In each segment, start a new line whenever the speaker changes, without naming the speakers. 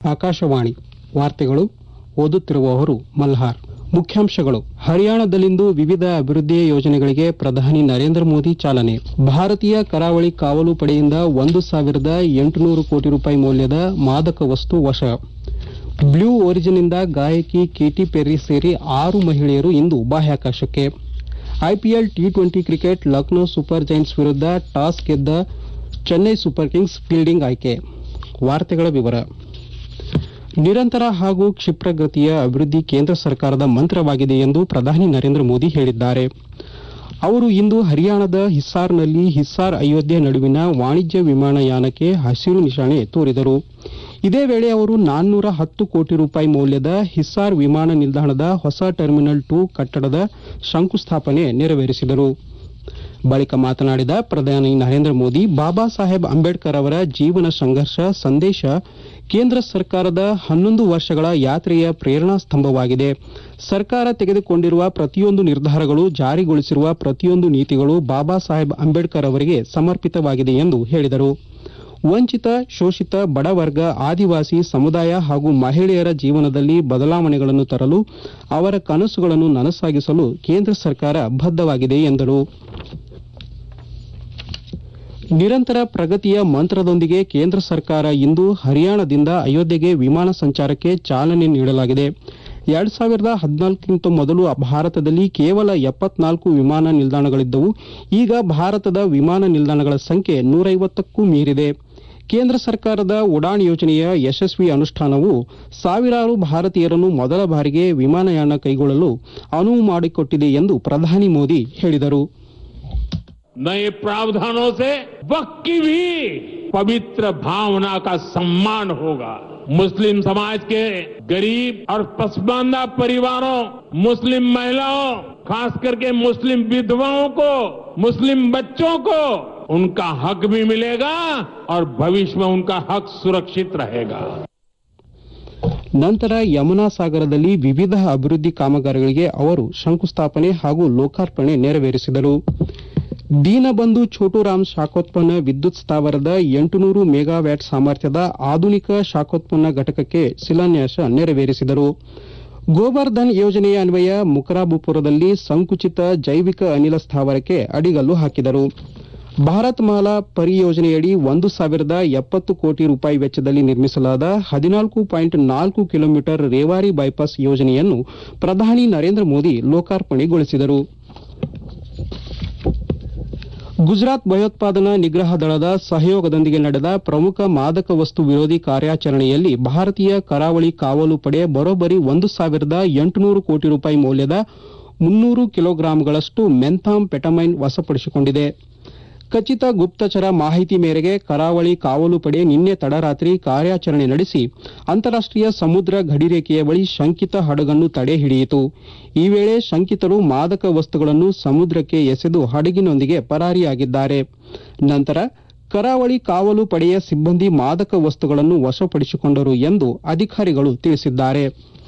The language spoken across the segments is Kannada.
ಆಕಾಶವಾಣಿ ವಾರ್ತೆಗಳು ಓದುತ್ತಿರುವವರು ಮಲ್ಹಾರ್ ಮುಖ್ಯಾಂಶಗಳು ಹರಿಯಾಣದಲ್ಲಿಂದು ವಿವಿಧ ಅಭಿವೃದ್ಧಿ ಯೋಜನೆಗಳಿಗೆ ಪ್ರಧಾನಿ ನರೇಂದ್ರ ಮೋದಿ ಚಾಲನೆ ಭಾರತೀಯ ಕರಾವಳಿ ಕಾವಲು ಪಡೆಯಿಂದ ಒಂದು ಸಾವಿರದ ಎಂಟುನೂರು ಕೋಟಿ ರೂಪಾಯಿ ಮೌಲ್ಯದ ಮಾದಕ ವಸ್ತು ವಶ ಬ್ಲೂ ಒರಿಜಿನ್ನಿಂದ ಗಾಯಕಿ ಕೇಟಿ ಪೆರ್ರಿ ಸೇರಿ ಆರು ಮಹಿಳೆಯರು ಇಂದು ಬಾಹ್ಯಾಕಾಶಕ್ಕೆ IPL T twenty cricket Lucknow super giants ವಿರುದ್ಧ ಟಾಸ್ ಗೆದ್ದ ಚೆನ್ನೈ ಸೂಪರ್ ಕಿಂಗ್ಸ್ ಫೀಲ್ಡಿಂಗ್ ಆಯ್ಕೆ ವಾರ್ತೆಗಳ ವಿವರ ನಿರಂತರ ಹಾಗೂ ಕ್ಷಿಪ್ರಗತಿಯ ಅಭಿವೃದ್ಧಿ ಕೇಂದ್ರ ಸರ್ಕಾರದ ಮಂತ್ರವಾಗಿದೆ ಎಂದು ಪ್ರಧಾನಿ ನರೇಂದ್ರ ಮೋದಿ ಹೇಳಿದ್ದಾರೆ ಅವರು ಇಂದು ಹರಿಯಾಣದ ಹಿಸ್ಸಾರ್ನಲ್ಲಿ ಹಿಸ್ಸಾರ್ ಅಯೋಧ್ಯೆ ನಡುವಿನ ವಾಣಿಜ್ಯ ವಿಮಾನಯಾನಕ್ಕೆ ಹಸಿರು ನಿಶಾನೆ ತೋರಿದರು ಇದೇ ವೇಳೆ ಅವರು ನಾನ್ನೂರ ಹತ್ತು ಕೋಟಿ ರೂಪಾಯಿ ಮೌಲ್ಯದ ಹಿಸ್ಸಾರ್ ವಿಮಾನ ನಿಲ್ದಾಣದ ಹೊಸ ಟರ್ಮಿನಲ್ ಟು ಕಟ್ಟಡದ ಶಂಕುಸ್ಥಾಪನೆ ನೆರವೇರಿಸಿದರು ಬಳಿಕ ಮಾತನಾಡಿದ ಪ್ರಧಾನಿ ನರೇಂದ್ರ ಮೋದಿ ಬಾಬಾ ಸಾಹೇಬ್ ಅಂಬೇಡ್ಕರ್ ಅವರ ಜೀವನ ಸಂಘರ್ಷ ಸಂದೇಶ ಕೇಂದ್ರ ಸರ್ಕಾರದ ಹನ್ನೊಂದು ವರ್ಷಗಳ ಯಾತ್ರೆಯ ಪ್ರೇರಣಾ ಸ್ತಂಭವಾಗಿದೆ ಸರ್ಕಾರ ತೆಗೆದುಕೊಂಡಿರುವ ಪ್ರತಿಯೊಂದು ನಿರ್ಧಾರಗಳು ಜಾರಿಗೊಳಿಸಿರುವ ಪ್ರತಿಯೊಂದು ನೀತಿಗಳು ಬಾಬಾ ಸಾಹೇಬ್ ಅಂಬೇಡ್ಕರ್ ಅವರಿಗೆ ಸಮರ್ಪಿತವಾಗಿದೆ ಎಂದು ಹೇಳಿದರು ವಂಚಿತ ಶೋಷಿತ ಬಡವರ್ಗ ಆದಿವಾಸಿ ಸಮುದಾಯ ಹಾಗೂ ಮಹಿಳೆಯರ ಜೀವನದಲ್ಲಿ ಬದಲಾವಣೆಗಳನ್ನು ತರಲು ಅವರ ಕನಸುಗಳನ್ನು ನನಸಾಗಿಸಲು ಕೇಂದ್ರ ಸರ್ಕಾರ ಬದ್ದವಾಗಿದೆ ಎಂದರು ನಿರಂತರ ಪ್ರಗತಿಯ ಮಂತ್ರದೊಂದಿಗೆ ಕೇಂದ್ರ ಸರ್ಕಾರ ಇಂದು ಹರಿಯಾಣದಿಂದ ಅಯೋಧ್ಯೆಗೆ ವಿಮಾನ ಸಂಚಾರಕ್ಕೆ ಚಾಲನೆ ನೀಡಲಾಗಿದೆ ಎರಡ್ ಸಾವಿರದ ಹದಿನಾಲ್ಕಕ್ಕಿಂತ ಮೊದಲು ಭಾರತದಲ್ಲಿ ಕೇವಲ ಎಪ್ಪತ್ನಾಲ್ಕು ವಿಮಾನ ನಿಲ್ದಾಣಗಳಿದ್ದವು ಈಗ ಭಾರತದ ವಿಮಾನ ನಿಲ್ದಾಣಗಳ ಸಂಖ್ಯೆ ನೂರೈವತ್ತಕ್ಕೂ ಮೀರಿದೆ ಕೇಂದ್ರ ಸರ್ಕಾರದ ಉಡಾನ್ ಯೋಜನೆಯ ಯಶಸ್ವಿ ಅನುಷ್ಠಾನವು ಸಾವಿರಾರು ಭಾರತೀಯರನ್ನು ಮೊದಲ ಬಾರಿಗೆ ವಿಮಾನಯಾನ ಕೈಗೊಳ್ಳಲು ಅನುವು ಮಾಡಿಕೊಟ್ಟಿದೆ ಎಂದು ಪ್ರಧಾನಿ ಮೋದಿ ಹೇಳಿದರು
नए प्रावधानों से वक्त की भी पवित्र भावना का सम्मान होगा मुस्लिम समाज के गरीब और पसमानदा परिवारों मुस्लिम महिलाओं खास करके मुस्लिम विधवाओं को मुस्लिम बच्चों को उनका हक भी मिलेगा और भविष्य में उनका हक सुरक्षित रहेगा
ನಂತರ ಯಮುನಾ ಸಾಗರದಲ್ಲಿ ವಿವಿಧ ಅಭಿವೃದ್ಧಿ ಕಾಮಗಾರಿಗಳಿಗೆ ಅವರು ಶಂಕುಸ್ಥಾಪನೆ ಹಾಗೂ ಲೋಕಾರ್ಪಣೆ ನೆರವೇರಿಸಿದರು ದೀನಬಂಧು ಛೋಟುರಾಮ್ ಶಾಖೋತ್ಪನ್ನ ವಿದ್ಯುತ್ ಸ್ಥಾವರದ ಎಂಟುನೂರು ಮೆಗಾವ್ಯಾಟ್ ಸಾಮರ್ಥ್ಯದ ಆಧುನಿಕ ಶಾಖೋತ್ಪನ್ನ ಘಟಕಕ್ಕೆ ಶಿಲಾನ್ಯಾಸ ನೆರವೇರಿಸಿದರು ಗೋಬರ್ಧನ್ ಯೋಜನೆಯ ಅನ್ವಯ ಮುಕರಾಬುಪುರದಲ್ಲಿ ಸಂಕುಚಿತ ಜೈವಿಕ ಅನಿಲ ಸ್ಥಾವರಕ್ಕೆ ಅಡಿಗಲ್ಲು ಹಾಕಿದರು ಭಾರತ್ ಮಾಲಾ ಪರಿಯೋಜನೆಯಡಿ ಒಂದು ಸಾವಿರದ ಎಪ್ಪತ್ತು ಕೋಟಿ ರೂಪಾಯಿ ವೆಚ್ಚದಲ್ಲಿ ನಿರ್ಮಿಸಲಾದ ಹದಿನಾಲ್ಕು ಪಾಯಿಂಟ್ ನಾಲ್ಕು ಕಿಲೋಮೀಟರ್ ರೇವಾರಿ ಬೈಪಾಸ್ ಯೋಜನೆಯನ್ನು ಪ್ರಧಾನಿ ನರೇಂದ್ರ ಮೋದಿ ಲೋಕಾರ್ಪಣೆಗೊಳಿಸಿದರು ಗುಜರಾತ್ ಭಯೋತ್ಪಾದನಾ ನಿಗ್ರಹ ದಳದ ಸಹಯೋಗದೊಂದಿಗೆ ನಡೆದ ಪ್ರಮುಖ ಮಾದಕ ವಸ್ತು ವಿರೋಧಿ ಕಾರ್ಯಾಚರಣೆಯಲ್ಲಿ ಭಾರತೀಯ ಕರಾವಳಿ ಕಾವಲು ಪಡೆ ಬರೋಬ್ಬರಿ ಒಂದು ಸಾವಿರದ ಎಂಟುನೂರು ಕೋಟಿ ರೂಪಾಯಿ ಮೌಲ್ಯದ ಮುನ್ನೂರು ಕಿಲೋಗ್ರಾಂಗಳಷ್ಟು ಮೆಂಥಾಮ್ ಪೆಟಮೈನ್ ವಶಪಡಿಸಿಕೊಂಡಿದೆ ಖಚಿತ ಗುಪ್ತಚರ ಮಾಹಿತಿ ಮೇರೆಗೆ ಕರಾವಳಿ ಕಾವಲು ಪಡೆ ನಿನ್ನೆ ತಡರಾತ್ರಿ ಕಾರ್ಯಾಚರಣೆ ನಡೆಸಿ ಅಂತಾರಾಷ್ಟೀಯ ಸಮುದ್ರ ಗಡಿರೇಖೆಯ ಬಳಿ ಶಂಕಿತ ಹಡಗನ್ನು ತಡೆ ಹಿಡಿಯಿತು ಈ ವೇಳೆ ಶಂಕಿತರು ಮಾದಕ ವಸ್ತುಗಳನ್ನು ಸಮುದ್ರಕ್ಕೆ ಎಸೆದು ಹಡಗಿನೊಂದಿಗೆ ಪರಾರಿಯಾಗಿದ್ದಾರೆ ನಂತರ ಕರಾವಳಿ ಕಾವಲು ಪಡೆಯ ಸಿಬ್ಬಂದಿ ಮಾದಕ ವಸ್ತುಗಳನ್ನು ವಶಪಡಿಸಿಕೊಂಡರು ಎಂದು ಅಧಿಕಾರಿಗಳು ತಿಳಿಸಿದ್ದಾರೆ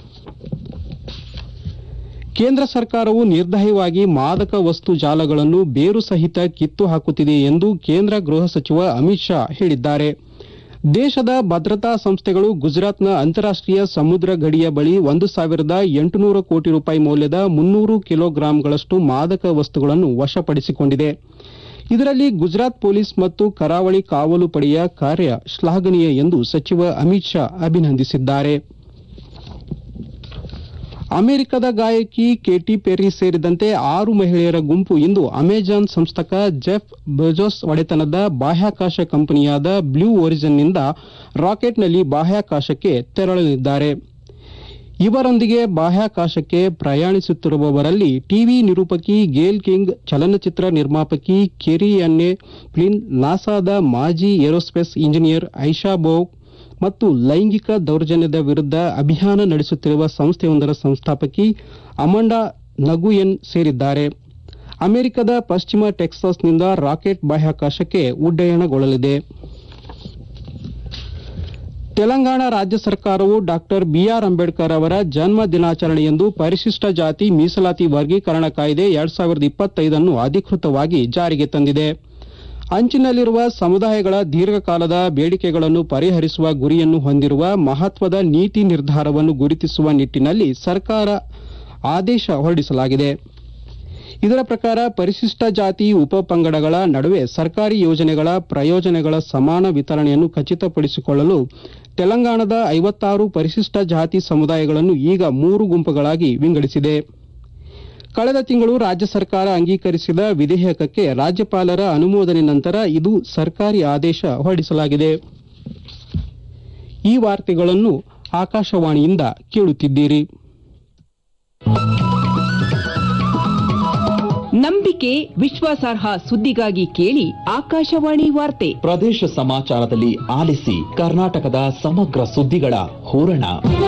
ಕೇಂದ್ರ ಸರ್ಕಾರವು ನಿರ್ದಯವಾಗಿ ಮಾದಕ ವಸ್ತು ಜಾಲಗಳನ್ನು ಬೇರು ಸಹಿತ ಕಿತ್ತು ಹಾಕುತ್ತಿದೆ ಎಂದು ಕೇಂದ್ರ ಗೃಹ ಸಚಿವ ಅಮಿತ್ ಶಾ ಹೇಳಿದ್ದಾರೆ ದೇಶದ ಭದ್ರತಾ ಸಂಸ್ಥೆಗಳು ಗುಜರಾತ್ನ ಅಂತಾರಾಷ್ಟೀಯ ಸಮುದ್ರ ಗಡಿಯ ಬಳಿ ಒಂದು ಸಾವಿರದ ಎಂಟುನೂರು ಕೋಟಿ ರೂಪಾಯಿ ಮೌಲ್ಯದ ಮುನ್ನೂರು ಕಿಲೋಗ್ರಾಂಗಳಷ್ಟು ಮಾದಕ ವಸ್ತುಗಳನ್ನು ವಶಪಡಿಸಿಕೊಂಡಿದೆ ಇದರಲ್ಲಿ ಗುಜರಾತ್ ಪೊಲೀಸ್ ಮತ್ತು ಕರಾವಳಿ ಕಾವಲು ಪಡೆಯ ಕಾರ್ಯ ಶ್ಲಾಘನೀಯ ಎಂದು ಸಚಿವ ಅಮಿತ್ ಶಾ ಅಭಿನಂದಿಸಿದ್ದಾರೆ ಅಮೆರಿಕದ ಗಾಯಕಿ ಕೇಟಿ ಪೆರ್ರಿ ಸೇರಿದಂತೆ ಆರು ಮಹಿಳೆಯರ ಗುಂಪು ಇಂದು ಅಮೆಜಾನ್ ಸಂಸ್ಥಕ ಜೆಫ್ ಬೆಜೋಸ್ ಒಡೆತನದ ಬಾಹ್ಯಾಕಾಶ ಕಂಪನಿಯಾದ ಬ್ಲೂ ಒರಿಜಿನ್ನಿಂದ ರಾಕೆಟ್ನಲ್ಲಿ ಬಾಹ್ಯಾಕಾಶಕ್ಕೆ ತೆರಳಲಿದ್ದಾರೆ ಇವರೊಂದಿಗೆ ಬಾಹ್ಯಾಕಾಶಕ್ಕೆ ಪ್ರಯಾಣಿಸುತ್ತಿರುವವರಲ್ಲಿ ಟಿವಿ ನಿರೂಪಕಿ ಗೇಲ್ ಕಿಂಗ್ ಚಲನಚಿತ್ರ ನಿರ್ಮಾಪಕಿ ಕೆರಿ ಅನ್ನೆ ಫ್ಲಿನ್ ನಾಸಾದ ಮಾಜಿ ಏರೋಸ್ಪೇಸ್ ಇಂಜಿನಿಯರ್ ಐಶಾ ಬೋವ್ ಮತ್ತು ಲೈಂಗಿಕ ದೌರ್ಜನ್ಯದ ವಿರುದ್ಧ ಅಭಿಯಾನ ನಡೆಸುತ್ತಿರುವ ಸಂಸ್ಥೆಯೊಂದರ ಸಂಸ್ಥಾಪಕಿ ಅಮಂಡಾ ನಗುಯೆನ್ ಸೇರಿದ್ದಾರೆ ಅಮೆರಿಕದ ಪಶ್ಚಿಮ ಟೆಕ್ಸಾಸ್ನಿಂದ ರಾಕೆಟ್ ಬಾಹ್ಯಾಕಾಶಕ್ಕೆ ಉಡ್ಡಯನಗೊಳ್ಳಲಿದೆ ತೆಲಂಗಾಣ ರಾಜ್ಯ ಸರ್ಕಾರವು ಡಾಕ್ಟರ್ ಬಿಆರ್ ಅಂಬೇಡ್ಕರ್ ಅವರ ಜನ್ಮ ದಿನಾಚರಣೆಯಂದು ಪರಿಶಿಷ್ಟ ಜಾತಿ ಮೀಸಲಾತಿ ವರ್ಗೀಕರಣ ಕಾಯ್ದೆ ಎರಡ್ ಸಾವಿರದ ಇಪ್ಪತ್ತೈದನ್ನು ಅಧಿಕೃತವಾಗಿ ಜಾರಿಗೆ ತಂದಿದೆ ಅಂಚಿನಲ್ಲಿರುವ ಸಮುದಾಯಗಳ ದೀರ್ಘಕಾಲದ ಬೇಡಿಕೆಗಳನ್ನು ಪರಿಹರಿಸುವ ಗುರಿಯನ್ನು ಹೊಂದಿರುವ ಮಹತ್ವದ ನೀತಿ ನಿರ್ಧಾರವನ್ನು ಗುರುತಿಸುವ ನಿಟ್ಟಿನಲ್ಲಿ ಸರ್ಕಾರ ಆದೇಶ ಹೊರಡಿಸಲಾಗಿದೆ ಇದರ ಪ್ರಕಾರ ಪರಿಶಿಷ್ಟ ಜಾತಿ ಉಪಪಂಗಡಗಳ ನಡುವೆ ಸರ್ಕಾರಿ ಯೋಜನೆಗಳ ಪ್ರಯೋಜನಗಳ ಸಮಾನ ವಿತರಣೆಯನ್ನು ಖಚಿತಪಡಿಸಿಕೊಳ್ಳಲು ತೆಲಂಗಾಣದ ಐವತ್ತಾರು ಪರಿಶಿಷ್ಟ ಜಾತಿ ಸಮುದಾಯಗಳನ್ನು ಈಗ ಮೂರು ಗುಂಪುಗಳಾಗಿ ವಿಂಗಡಿಸಿದೆ ಕಳೆದ ತಿಂಗಳು ರಾಜ್ಯ ಸರ್ಕಾರ ಅಂಗೀಕರಿಸಿದ ವಿಧೇಯಕಕ್ಕೆ ರಾಜ್ಯಪಾಲರ ಅನುಮೋದನೆ ನಂತರ ಇದು ಸರ್ಕಾರಿ ಆದೇಶ ಹೊರಡಿಸಲಾಗಿದೆ ಈ ವಾರ್ತೆಗಳನ್ನು ಆಕಾಶವಾಣಿಯಿಂದ ಕೇಳುತ್ತಿದ್ದೀರಿ
ನಂಬಿಕೆ ವಿಶ್ವಾಸಾರ್ಹ ಸುದ್ದಿಗಾಗಿ ಕೇಳಿ ಆಕಾಶವಾಣಿ ವಾರ್ತೆ
ಪ್ರದೇಶ ಸಮಾಚಾರದಲ್ಲಿ ಆಲಿಸಿ ಕರ್ನಾಟಕದ ಸಮಗ್ರ ಸುದ್ದಿಗಳ ಹೂರಣ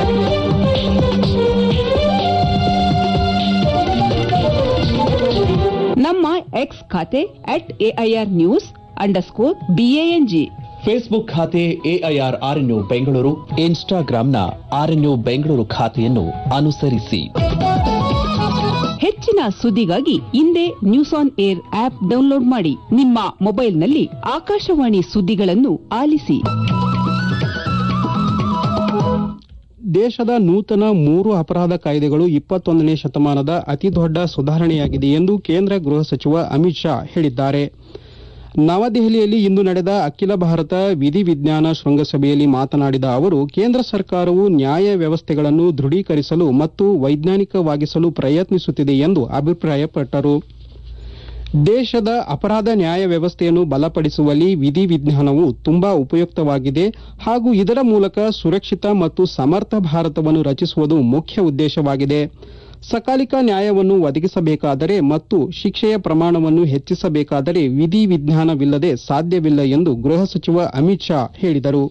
ನಮ್ಮ ಎಕ್ಸ್ ಖಾತೆ at AIR news underscore B A N G
Facebook ಖಾತೆ ಎಐಆರ್ ಆರ್ಎನ್ಯು ಬೆಂಗಳೂರು ಇನ್ಸ್ಟಾಗ್ರಾಂನ ಆರ್ಎನ್ಯು ಬೆಂಗಳೂರು ಖಾತೆಯನ್ನು ಅನುಸರಿಸಿ
ಹೆಚ್ಚಿನ ಸುದ್ದಿಗಾಗಿ ಹಿಂದೆ news on air app download ಮಾಡಿ ನಿಮ್ಮ ಮೊಬೈಲ್ನಲ್ಲಿ ಆಕಾಶವಾಣಿ ಸುದ್ದಿಗಳನ್ನು ಆಲಿಸಿ
ದೇಶದ ನೂತನ ಮೂರು ಅಪರಾಧ ಕಾಯ್ದೆಗಳು ಇಪ್ಪತ್ತೊಂದನೇ ಶತಮಾನದ ಅತಿದೊಡ್ಡ ಸುಧಾರಣೆಯಾಗಿದೆ ಎಂದು ಕೇಂದ್ರ ಗೃಹ ಸಚಿವ ಅಮಿತ್ ಶಾ ಹೇಳಿದ್ದಾರೆ ನವದೆಹಲಿಯಲ್ಲಿ ಇಂದು ನಡೆದ ಅಖಿಲ ಭಾರತ ವಿಧಿವಿಜ್ಞಾನ ಶೃಂಗಸಭೆಯಲ್ಲಿ ಮಾತನಾಡಿದ ಅವರು ಕೇಂದ್ರ ಸರ್ಕಾರವು ನ್ಯಾಯ ವ್ಯವಸ್ಥೆಗಳನ್ನು ದೃಢೀಕರಿಸಲು ಮತ್ತು ವೈಜ್ಞಾನಿಕವಾಗಿಸಲು ಪ್ರಯತ್ನಿಸುತ್ತಿದೆ ಎಂದು ಅಭಿಪ್ರಾಯಪಟ್ಟರು ದೇಶದ ಅಪರಾಧ ನ್ಯಾಯ ವ್ಯವಸ್ಥೆಯನ್ನು ಬಲಪಡಿಸುವಲ್ಲಿ ವಿಧಿವಿಜ್ಞಾನವು ತುಂಬಾ ಉಪಯುಕ್ತವಾಗಿದೆ ಹಾಗೂ ಇದರ ಮೂಲಕ ಸುರಕ್ಷಿತ ಮತ್ತು ಸಮರ್ಥ ಭಾರತವನ್ನು ರಚಿಸುವುದು ಮುಖ್ಯ ಉದ್ದೇಶವಾಗಿದೆ ಸಕಾಲಿಕ ನ್ಯಾಯವನ್ನು ಒದಗಿಸಬೇಕಾದರೆ ಮತ್ತು ಶಿಕ್ಷೆಯ ಪ್ರಮಾಣವನ್ನು ಹೆಚ್ಚಿಸಬೇಕಾದರೆ ವಿಧಿವಿಜ್ಞಾನವಿಲ್ಲದೆ ಸಾಧ್ಯವಿಲ್ಲ ಎಂದು ಗೃಹ ಸಚಿವ ಅಮಿತ್ ಶಾ ಹೇಳಿದರು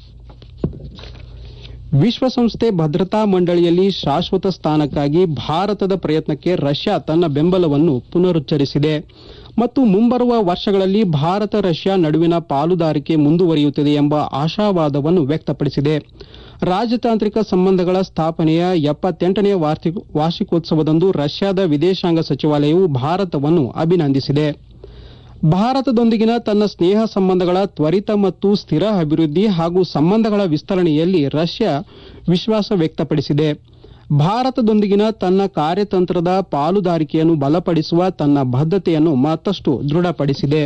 ವಿಶ್ವಸಂಸ್ಥೆ ಭದ್ರತಾ ಮಂಡಳಿಯಲ್ಲಿ ಶಾಶ್ವತ ಸ್ಥಾನಕ್ಕಾಗಿ ಭಾರತದ ಪ್ರಯತ್ನಕ್ಕೆ ರಷ್ಯಾ ತನ್ನ ಬೆಂಬಲವನ್ನು ಪುನರುಚ್ಚರಿಸಿದೆ ಮತ್ತು ಮುಂಬರುವ ವರ್ಷಗಳಲ್ಲಿ ಭಾರತ ರಷ್ಯಾ ನಡುವಿನ ಪಾಲುದಾರಿಕೆ ಮುಂದುವರಿಯುತ್ತದೆ ಎಂಬ ಆಶಾವಾದವನ್ನು ವ್ಯಕ್ತಪಡಿಸಿದೆ ರಾಜತಾಂತ್ರಿಕ ಸಂಬಂಧಗಳ ಸ್ಥಾಪನೆಯ ಎಪ್ಪತ್ತೆಂಟನೇ ವಾರ್ಷಿಕೋತ್ಸವದಂದು ರಷ್ಯಾದ ವಿದೇಶಾಂಗ ಸಚಿವಾಲಯವು ಭಾರತವನ್ನು ಅಭಿನಂದಿಸಿದೆ ಭಾರತದೊಂದಿಗಿನ ತನ್ನ ಸ್ನೇಹ ಸಂಬಂಧಗಳ ತ್ವರಿತ ಮತ್ತು ಸ್ಥಿರ ಅಭಿವೃದ್ಧಿ ಹಾಗೂ ಸಂಬಂಧಗಳ ವಿಸ್ತರಣೆಯಲ್ಲಿ ರಷ್ಯಾ ವಿಶ್ವಾಸ ವ್ಯಕ್ತಪಡಿಸಿದೆ ಭಾರತದೊಂದಿಗಿನ ತನ್ನ ಕಾರ್ಯತಂತ್ರದ ಪಾಲುದಾರಿಕೆಯನ್ನು ಬಲಪಡಿಸುವ ತನ್ನ ಬದ್ಧತೆಯನ್ನು ಮತ್ತಷ್ಟು ದೃಢಪಡಿಸಿದೆ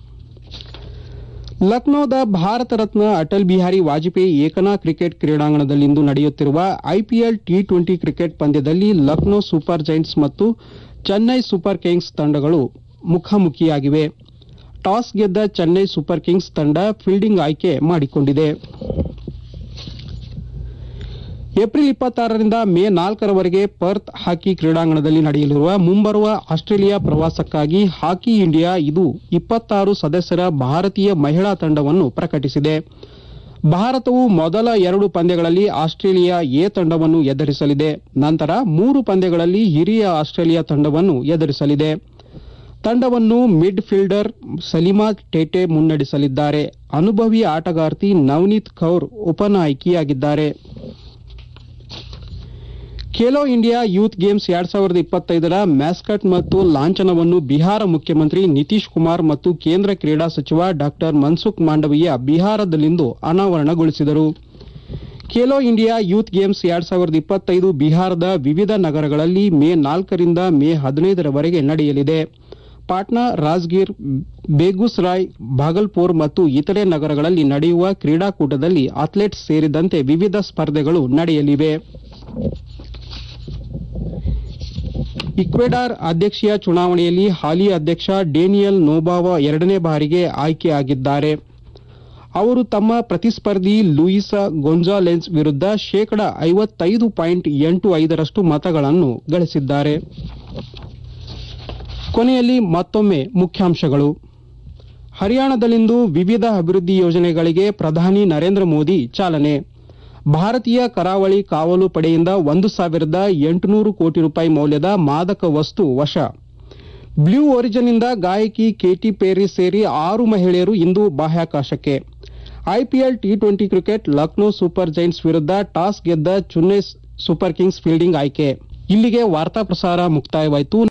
ಲಕ್ನೋದ ಭಾರತ ರತ್ನ ಅಟಲ್ ಬಿಹಾರಿ ವಾಜಪೇಯಿ ಏಕನಾ ಕ್ರಿಕೆಟ್ ಕ್ರೀಡಾಂಗಣದಲ್ಲಿಂದು ನಡೆಯುತ್ತಿರುವ ಐಪಿಎಲ್ ಟಿ ಟ್ವೆಂಟಿ ಕ್ರಿಕೆಟ್ ಪಂದ್ಯದಲ್ಲಿ ಲಕ್ನೋ ಸೂಪರ್ ಜೈಂಟ್ಸ್ ಮತ್ತು ಚೆನ್ನೈ ಸೂಪರ್ ಕಿಂಗ್ಸ್ ತಂಡಗಳು ಮುಖಾಮುಖಿಯಾಗಿವೆ ಟಾಸ್ ಗೆದ್ದ ಚೆನ್ನೈ ಸೂಪರ್ ಕಿಂಗ್ಸ್ ತಂಡ ಫೀಲ್ಡಿಂಗ್ ಆಯ್ಕೆ ಮಾಡಿಕೊಂಡಿದೆ ಏಪ್ರಿಲ್ ಇಪ್ಪತ್ತಾರರಿಂದ ಮೇ ನಾಲ್ಕರವರೆಗೆ ಪರ್ತ್ ಹಾಕಿ ಕ್ರೀಡಾಂಗಣದಲ್ಲಿ ನಡೆಯಲಿರುವ ಮುಂಬರುವ ಆಸ್ಟ್ರೇಲಿಯಾ ಪ್ರವಾಸಕ್ಕಾಗಿ ಹಾಕಿ ಇಂಡಿಯಾ ಇದು ಇಪ್ಪತ್ತಾರು ಸದಸ್ಯರ ಭಾರತೀಯ ಮಹಿಳಾ ತಂಡವನ್ನು ಪ್ರಕಟಿಸಿದೆ ಭಾರತವು ಮೊದಲ ಎರಡು ಪಂದ್ಯಗಳಲ್ಲಿ ಆಸ್ಟ್ರೇಲಿಯಾ ಎ ತಂಡವನ್ನು ಎದುರಿಸಲಿದೆ ನಂತರ ಮೂರು ಪಂದ್ಯಗಳಲ್ಲಿ ಹಿರಿಯ ಆಸ್ಟ್ರೇಲಿಯಾ ತಂಡವನ್ನು ಎದುರಿಸಲಿದೆ ತಂಡವನ್ನು ಮಿಡ್ ಫೀಲ್ಡರ್ ಸಲಿಮಾ ಟೇಟೆ ಮುನ್ನಡೆಸಲಿದ್ದಾರೆ ಅನುಭವಿ ಆಟಗಾರ್ತಿ ನವನೀತ್ ಕೌರ್ ಉಪನಾಯಕಿಯಾಗಿದ್ದಾರೆ ಖೇಲೋ ಇಂಡಿಯಾ ಯೂತ್ ಗೇಮ್ಸ್ ಎರಡ್ ಸಾವಿರದ ಇಪ್ಪತ್ತೈದರ ಮ್ಯಾಸ್ಕಟ್ ಮತ್ತು ಲಾಂಛನವನ್ನು ಬಿಹಾರ ಮುಖ್ಯಮಂತ್ರಿ ನಿತೀಶ್ ಕುಮಾರ್ ಮತ್ತು ಕೇಂದ್ರ ಕ್ರೀಡಾ ಸಚಿವ ಡಾ ಮನ್ಸುಖ್ ಮಾಂಡವೀಯ ಬಿಹಾರದಲ್ಲಿಂದು ಅನಾವರಣಗೊಳಿಸಿದರು ಖೇಲೋ ಇಂಡಿಯಾ ಯೂತ್ ಗೇಮ್ಸ್ ಎರಡ್ ಸಾವಿರದ ಇಪ್ಪತ್ತೈದು ಬಿಹಾರದ ವಿವಿಧ ನಗರಗಳಲ್ಲಿ ಮೇ ನಾಲ್ಕರಿಂದ ಮೇ ಹದಿನೈದರವರೆಗೆ ನಡೆಯಲಿದೆ ಪಾಟ್ನಾ ರಾಜ್ಗೀರ್ ಬೇಗುಸರಾಯ್ ಭಾಗಲ್ಪುರ್ ಮತ್ತು ಇತರೆ ನಗರಗಳಲ್ಲಿ ನಡೆಯುವ ಕ್ರೀಡಾಕೂಟದಲ್ಲಿ ಅಥ್ಲೆಟ್ಸ್ ಸೇರಿದಂತೆ ವಿವಿಧ ಸ್ಪರ್ಧೆಗಳು ನಡೆಯಲಿವೆ ಇಕ್ವೆಡಾರ್ ಅಧ್ಯಕ್ಷೀಯ ಚುನಾವಣೆಯಲ್ಲಿ ಹಾಲಿ ಅಧ್ಯಕ್ಷ ಡೇನಿಯಲ್ ನೋಬಾವ ಎರಡನೇ ಬಾರಿಗೆ ಆಯ್ಕೆಯಾಗಿದ್ದಾರೆ ಅವರು ತಮ್ಮ ಪ್ರತಿಸ್ಪರ್ಧಿ ಲೂಯಿಸಾ ಗೊಂಜಾಲೆನ್ಸ್ ವಿರುದ್ಧ ಶೇಕಡ ಐವತ್ತೈದು ಪಾಯಿಂಟ್ ಎಂಟು ಐದರಷ್ಟು ಮತಗಳನ್ನು ಗಳಿಸಿದ್ದಾರೆ ಕೊನೆಯಲ್ಲಿ ಮತ್ತೊಮ್ಮೆ ಮುಖ್ಯಾಂಶಗಳು ಹರಿಯಾಣದಲ್ಲಿಂದು ವಿವಿಧ ಅಭಿವೃದ್ಧಿ ಯೋಜನೆಗಳಿಗೆ ಪ್ರಧಾನಿ ನರೇಂದ್ರ ಮೋದಿ ಚಾಲನೆ ಭಾರತೀಯ ಕರಾವಳಿ ಕಾವಲು ಪಡೆಯಿಂದ ಒಂದು ಸಾವಿರದ ಎಂಟುನೂರು ಕೋಟಿ ರೂಪಾಯಿ ಮೌಲ್ಯದ ಮಾದಕ ವಸ್ತು ವಶ ಬ್ಲೂ ಒರಿಜಿನ್ನಿಂದ ಗಾಯಕಿ ಕೇಟಿ ಪೇರಿ ಸೇರಿ ಆರು ಮಹಿಳೆಯರು ಇಂದು ಬಾಹ್ಯಾಕಾಶಕ್ಕೆ IPL T twenty cricket Lucknow super giants ವಿರುದ್ಧ ಟಾಸ್ ಗೆದ್ದ ಚೆನ್ನೈ ಸೂಪರ್ ಕಿಂಗ್ಸ್ ಫೀಲ್ಡಿಂಗ್ ಆಯ್ಕೆ ಇಲ್ಲಿಗೆ ವಾರ್ತಾ ಪ್ರಸಾರ ಮುಕ್ತಾಯವಾಯಿತು